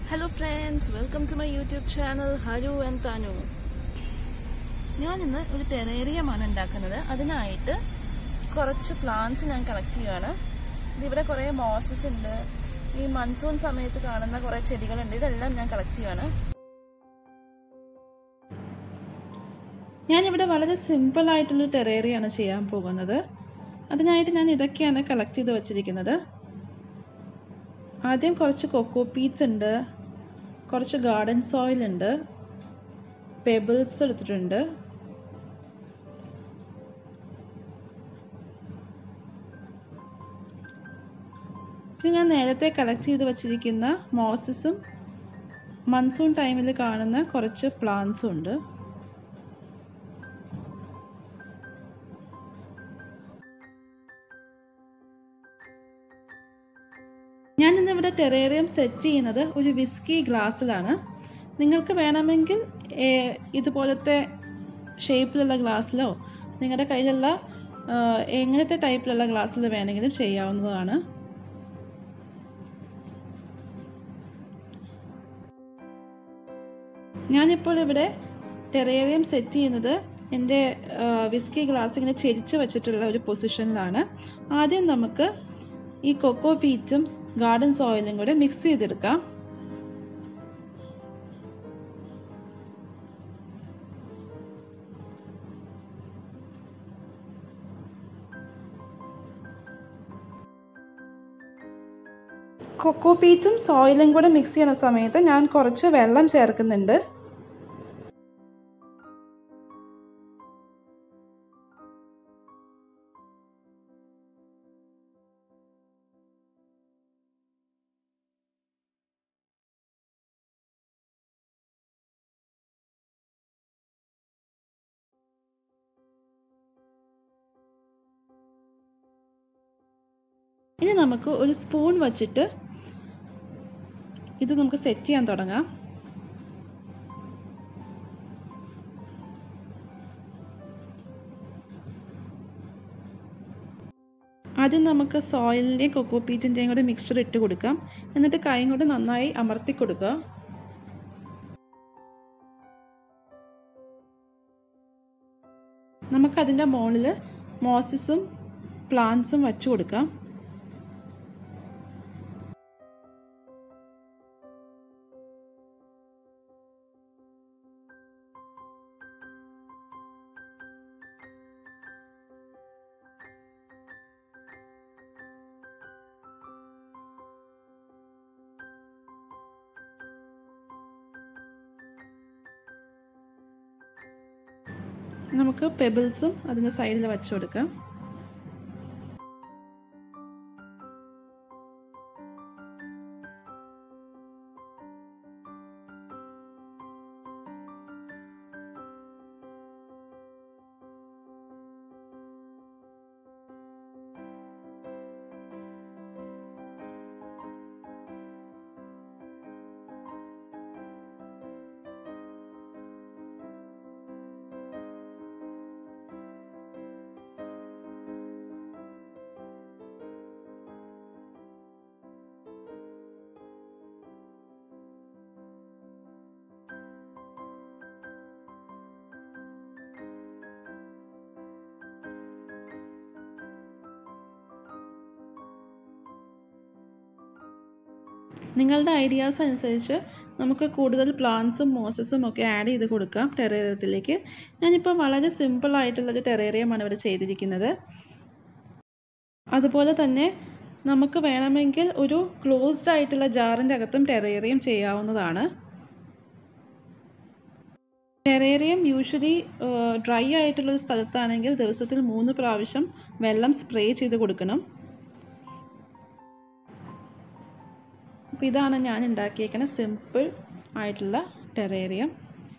hello friends welcome to my YouTube channel Haru and Thanu ഞാൻ ഇന്ന് ഒരു ടെറേറിയമാണ് ഉണ്ടാക്കുന്നത് അതിനായിട്ട് കുറച്ച് പ്ലാന്റ്സ് ഞാൻ കളക്ട് ചെയ്യുകയാണ് ഇതിവിടെ കുറേ മോസസ് ഉണ്ട് ഈ മൺസൂൺ സമയത്ത് കാണുന്ന കുറേ ചെടികളുണ്ട് ഇതെല്ലാം ഞാൻ കളക്ട് ചെയ്യുകയാണ് ഞാനിവിടെ വളരെ സിമ്പിൾ ആയിട്ടുള്ള ടെറേറിയാണ് ചെയ്യാൻ പോകുന്നത് അതിനായിട്ട് ഞാൻ ഇതൊക്കെയാണ് കളക്ട് ചെയ്ത് വച്ചിരിക്കുന്നത് ആദ്യം കുറച്ച് കൊക്കോ പീറ്റ്സ് ഉണ്ട് കുറച്ച് ഗാർഡൻ സോയിൽ ഉണ്ട് പെബിൾസ് എടുത്തിട്ടുണ്ട് പിന്നെ ഞാൻ നേരത്തെ കളക്ട് ചെയ്ത് വച്ചിരിക്കുന്ന മോസസും മൺസൂൺ ടൈമിൽ കാണുന്ന കുറച്ച് പ്ലാന്റ്സും ഉണ്ട് ഞാൻ ഇന്നിവിടെ ടെറേറിയം സെറ്റ് ചെയ്യുന്നത് ഒരു വിസ്കി ഗ്ലാസ്സിലാണ് നിങ്ങൾക്ക് വേണമെങ്കിൽ ഇതുപോലത്തെ ഷേപ്പിലുള്ള ഗ്ലാസ്സിലോ നിങ്ങളുടെ കയ്യിലുള്ള എങ്ങനത്തെ ടൈപ്പിലുള്ള ഗ്ലാസ്സിൽ വേണമെങ്കിലും ചെയ്യാവുന്നതാണ് ഞാനിപ്പോൾ ഇവിടെ ടെറേറിയം സെറ്റ് ചെയ്യുന്നത് എൻ്റെ വിസ്കി ഗ്ലാസ് ഇങ്ങനെ ചെരിച്ച് വെച്ചിട്ടുള്ള ഒരു പൊസിഷനിലാണ് ആദ്യം നമുക്ക് ഈ കൊക്കോ പീറ്റും ഗാർഡൻ സോയിലും കൂടെ മിക്സ് ചെയ്തെടുക്കാം കൊക്കോ പീറ്റും സോയിലും കൂടെ മിക്സ് ചെയ്യുന്ന സമയത്ത് ഞാൻ കുറച്ച് വെള്ളം ചേർക്കുന്നുണ്ട് ഇനി നമുക്ക് ഒരു സ്പൂൺ വച്ചിട്ട് ഇത് നമുക്ക് സെറ്റ് ചെയ്യാൻ തുടങ്ങാം ആദ്യം നമുക്ക് സോയിലിൻ്റെയും കൊക്കോ പീറ്റിൻ്റെയും കൂടെ മിക്സ്ചർ ഇട്ട് കൊടുക്കാം എന്നിട്ട് കൈ കൊണ്ട് നന്നായി അമർത്തി കൊടുക്കുക നമുക്കതിൻ്റെ മുകളിൽ മോസസും പ്ലാന്റ്സും വച്ചു കൊടുക്കാം നമുക്ക് പെബിൾസും അതിൻ്റെ സൈഡിൽ വെച്ച് കൊടുക്കാം നിങ്ങളുടെ ഐഡിയാസ് അനുസരിച്ച് നമുക്ക് കൂടുതൽ പ്ലാന്റ്സും മോസസും ഒക്കെ ആഡ് ചെയ്ത് കൊടുക്കാം ടെറേറിയത്തിലേക്ക് ഞാനിപ്പോൾ വളരെ സിമ്പിൾ ആയിട്ടുള്ളൊരു ടെറേറിയമാണ് ഇവിടെ ചെയ്തിരിക്കുന്നത് അതുപോലെ തന്നെ നമുക്ക് വേണമെങ്കിൽ ഒരു ക്ലോസ്ഡ് ആയിട്ടുള്ള ജാറിൻ്റെ അകത്തും ടെറേറിയം ചെയ്യാവുന്നതാണ് ടെറേറിയം യൂഷ്വലി ഡ്രൈ ആയിട്ടുള്ള ഒരു സ്ഥലത്താണെങ്കിൽ ദിവസത്തിൽ മൂന്ന് പ്രാവശ്യം വെള്ളം സ്പ്രേ ചെയ്ത് കൊടുക്കണം അപ്പോൾ ഇതാണ് ഞാൻ ഉണ്ടാക്കിയേക്കുന്ന സിമ്പിൾ ആയിട്ടുള്ള ടെറേറിയം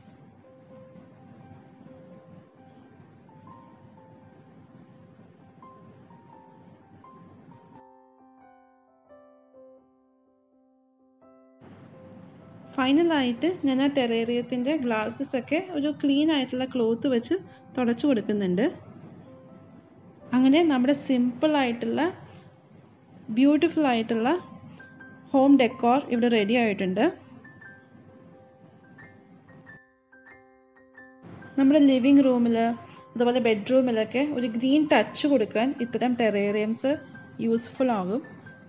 ഫൈനലായിട്ട് ഞാൻ ആ ടെറേറിയത്തിൻ്റെ ഗ്ലാസ്സസ് ഒക്കെ ഒരു ക്ലീൻ ആയിട്ടുള്ള ക്ലോത്ത് വെച്ച് തുടച്ചു കൊടുക്കുന്നുണ്ട് അങ്ങനെ നമ്മുടെ സിമ്പിൾ ആയിട്ടുള്ള ബ്യൂട്ടിഫുൾ ആയിട്ടുള്ള ഹോം ഡെക്കോർ ഇവിടെ റെഡി ആയിട്ടുണ്ട് നമ്മുടെ ലിവിങ് റൂമിൽ അതുപോലെ ബെഡ്റൂമിലൊക്കെ ഒരു ഗ്രീൻ ടച്ച് കൊടുക്കാൻ ഇത്തരം ടെറേറിയംസ് യൂസ്ഫുൾ ആകും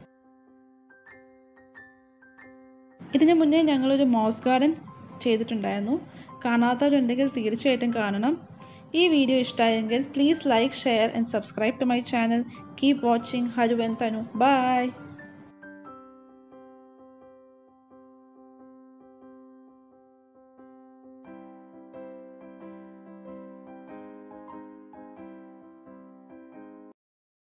ഇതിനു മുന്നേ ഞങ്ങളൊരു മോസ് ഗാർഡൻ ചെയ്തിട്ടുണ്ടായിരുന്നു കാണാത്തവരുണ്ടെങ്കിൽ തീർച്ചയായിട്ടും കാണണം ഈ വീഡിയോ ഇഷ്ടമായെങ്കിൽ please like share and subscribe to my channel keep watching Haru and Thanu by